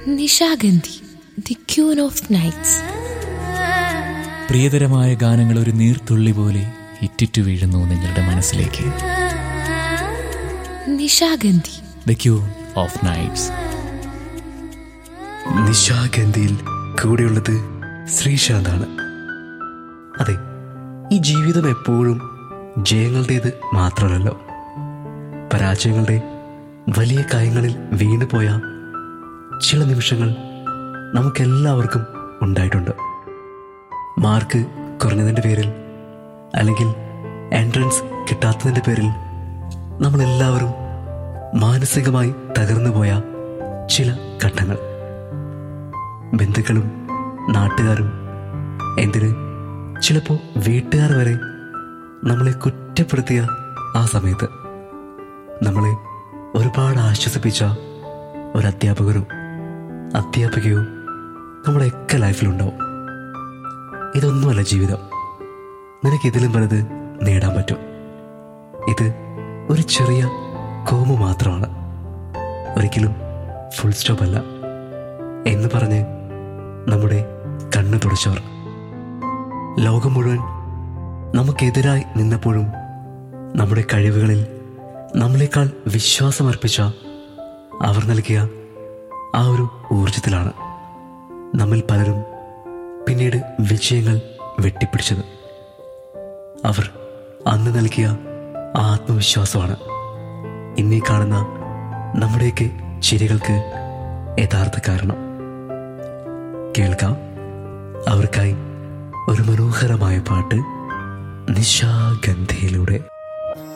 Nishagandhi the queen of nights പ്രിയതരമായ ഗാനങ്ങൾ ഒരു നീർത്തുള്ളി പോലെ ഇറ്റിറ്റു വീഴുന്നു നിങ്ങളുടെ മനസ്സിലേക്ക് Nishagandhi the queen of nights നിശാഗന്ധിയിൽ കൂടെയുള്ളത് ശ്രീശാന്താണ് അതെ ഈ ജീവിതം എപ്പോഴും ജയങ്ങളുടേത് മാത്രമല്ലല്ലോ പരാജയങ്ങളുടെ വലിയ കാര്യങ്ങളിൽ വീണുപോയ ചില നിമിഷങ്ങൾ നമുക്കെല്ലാവർക്കും ഉണ്ടായിട്ടുണ്ട് മാർക്ക് കുറഞ്ഞതിൻ്റെ പേരിൽ അല്ലെങ്കിൽ എൻട്രൻസ് കിട്ടാത്തതിൻ്റെ പേരിൽ നമ്മളെല്ലാവരും മാനസികമായി തകർന്നു പോയ ചില ഘട്ടങ്ങൾ ബന്ധുക്കളും നാട്ടുകാരും എന്തിന് ചിലപ്പോൾ വീട്ടുകാർ വരെ നമ്മളെ കുറ്റപ്പെടുത്തിയ ആ സമയത്ത് നമ്മളെ ഒരുപാട് ആശ്വസിപ്പിച്ച ഒരു അധ്യാപകരോ അധ്യാപികയോ നമ്മുടെയൊക്കെ ലൈഫിലുണ്ടാവും ഇതൊന്നുമല്ല ജീവിതം നിനക്ക് ഇതിലും വലുത് നേടാൻ പറ്റും ഇത് ഒരു ചെറിയ കോമ മാത്രമാണ് ഒരിക്കലും ഫുൾ സ്റ്റോപ്പ് അല്ല എന്ന് പറഞ്ഞ് നമ്മുടെ കണ്ണ് തുടച്ചവർ ലോകം മുഴുവൻ നമുക്കെതിരായി നിന്നപ്പോഴും നമ്മുടെ കഴിവുകളിൽ നമ്മളെക്കാൾ വിശ്വാസമർപ്പിച്ച അവർ നൽകിയ ആ ഒരു ഊർജത്തിലാണ് നമ്മിൽ പലരും പിന്നീട് വിജയങ്ങൾ വെട്ടിപ്പിടിച്ചത് അവർ അന്ന് നൽകിയ ആ ആത്മവിശ്വാസമാണ് ഇന്നീ കാണുന്ന നമ്മുടെയൊക്കെ ചിരികൾക്ക് യഥാർത്ഥ കാരണം കേൾക്കാം അവർക്കായി ഒരു മനോഹരമായ പാട്ട് നിശാഗന്ധിയിലൂടെ